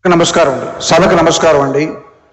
నమస్కారం అండి సభకు నమస్కారం అండి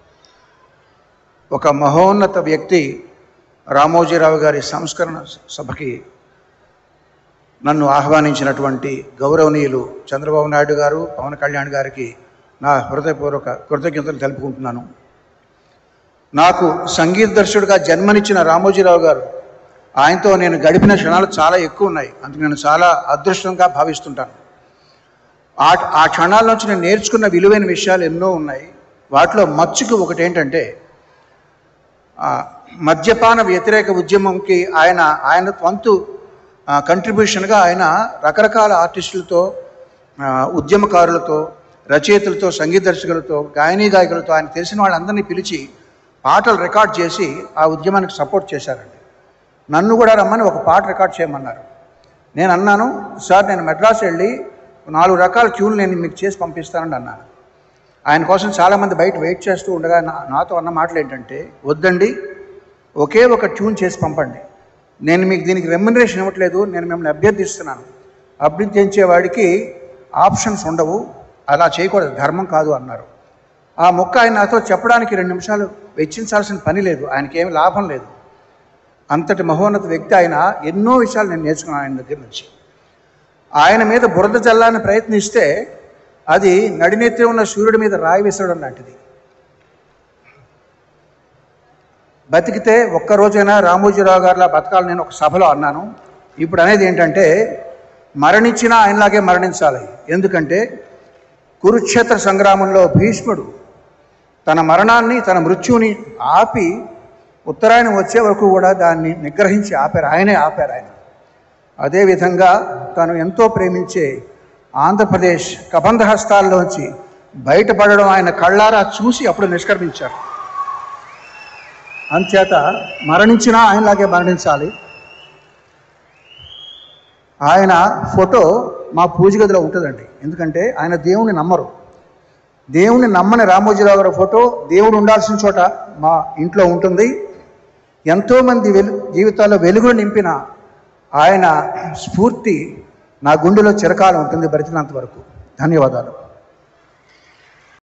ఒక మహోన్నత వ్యక్తి రామోజీరావు గారి సంస్కరణ సభకి నన్ను ఆహ్వానించినటువంటి గౌరవనీయులు చంద్రబాబు నాయుడు గారు పవన్ కళ్యాణ్ గారికి నా హృదయపూర్వక కృతజ్ఞతలు తెలుపుకుంటున్నాను నాకు సంగీత దర్శకుడిగా జన్మనిచ్చిన రామోజీరావు గారు ఆయనతో నేను గడిపిన క్షణాలు చాలా ఎక్కువ ఉన్నాయి అందుకు నేను చాలా అదృష్టంగా భావిస్తుంటాను ఆ ఆ క్షణాల నుంచి నేను నేర్చుకున్న విలువైన విషయాలు ఎన్నో ఉన్నాయి వాటిలో మచ్చుకు ఒకటి ఏంటంటే ఆ, మద్యపాన వ్యతిరేక ఉద్యమంకి ఆయన ఆయన వంతు కంట్రిబ్యూషన్గా ఆయన రకరకాల ఆర్టిస్టులతో ఆ, ఉద్యమకారులతో రచయితలతో సంగీత దర్శకులతో గాయనీ గాయకులతో ఆయన తెలిసిన వాళ్ళందరినీ పిలిచి పాటలు రికార్డ్ చేసి ఆ ఉద్యమానికి సపోర్ట్ చేశారండి నన్ను కూడా రమ్మని ఒక పాట రికార్డ్ చేయమన్నారు నేను అన్నాను సార్ నేను మెడ్రాస్ వెళ్ళి నాలుగు రకాల ట్యూన్లు నేను మీకు చేసి పంపిస్తానని అన్నాను ఆయన కోసం చాలామంది బయట వెయిట్ చేస్తూ ఉండగా నా- నాతో అన్న మాటలు ఏంటంటే వద్దండి ఒకే ఒక ట్యూన్ చేసి పంపండి నేను మీకు దీనికి రెమ్యునరేషన్ ఇవ్వట్లేదు నేను మిమ్మల్ని అభ్యర్థిస్తున్నాను అభ్యర్థించేవాడికి ఆప్షన్స్ ఉండవు అలా చేయకూడదు ధర్మం కాదు అన్నారు ఆ మొక్క ఆయన నాతో చెప్పడానికి రెండు నిమిషాలు వెచ్చించాల్సిన పని లేదు ఆయనకి ఏమి లాభం లేదు అంతటి మహోన్నత వ్యక్తి ఆయన ఎన్నో విషయాలు నేను నేర్చుకున్నాను ఆయన దగ్గర నుంచి ఆయన మీద బురద చల్లాలని ప్రయత్నిస్తే అది నడినెత్తి ఉన్న సూర్యుడి మీద రాయి విసరడం లాంటిది బతికితే ఒక్క రోజైనా రామోజీరావు గారిలా బతకాలని నేను ఒక సభలో అన్నాను ఇప్పుడు అనేది ఏంటంటే మరణించినా ఆయనలాగే మరణించాలి ఎందుకంటే కురుక్షేత్ర సంగ్రామంలో భీష్ముడు తన మరణాన్ని తన మృత్యుని ఆపి ఉత్తరాయణం వచ్చే వరకు కూడా దాన్ని నిగ్రహించి ఆపారు ఆయనే ఆపారు ఆయన అదేవిధంగా తను ఎంతో ప్రేమించే ఆంధ్రప్రదేశ్ కబంధ హస్తాల్లోంచి బయటపడడం ఆయన కళ్ళారా చూసి అప్పుడు నిష్క్రమించారు అంచేత మరణించినా ఆయనలాగే మరణించాలి ఆయన ఫోటో మా పూజ గదిలో ఉంటుందండి ఎందుకంటే ఆయన దేవుణ్ణి నమ్మరు దేవుణ్ణి నమ్మని రామోజీరావు గారి ఫోటో దేవుడు ఉండాల్సిన చోట మా ఇంట్లో ఉంటుంది ఎంతోమంది వెలు జీవితాల్లో వెలుగులు నింపిన ఆయన స్ఫూర్తి నా గుండెలో చిరకాలం ఉంటుంది బ్రతికినంత వరకు ధన్యవాదాలు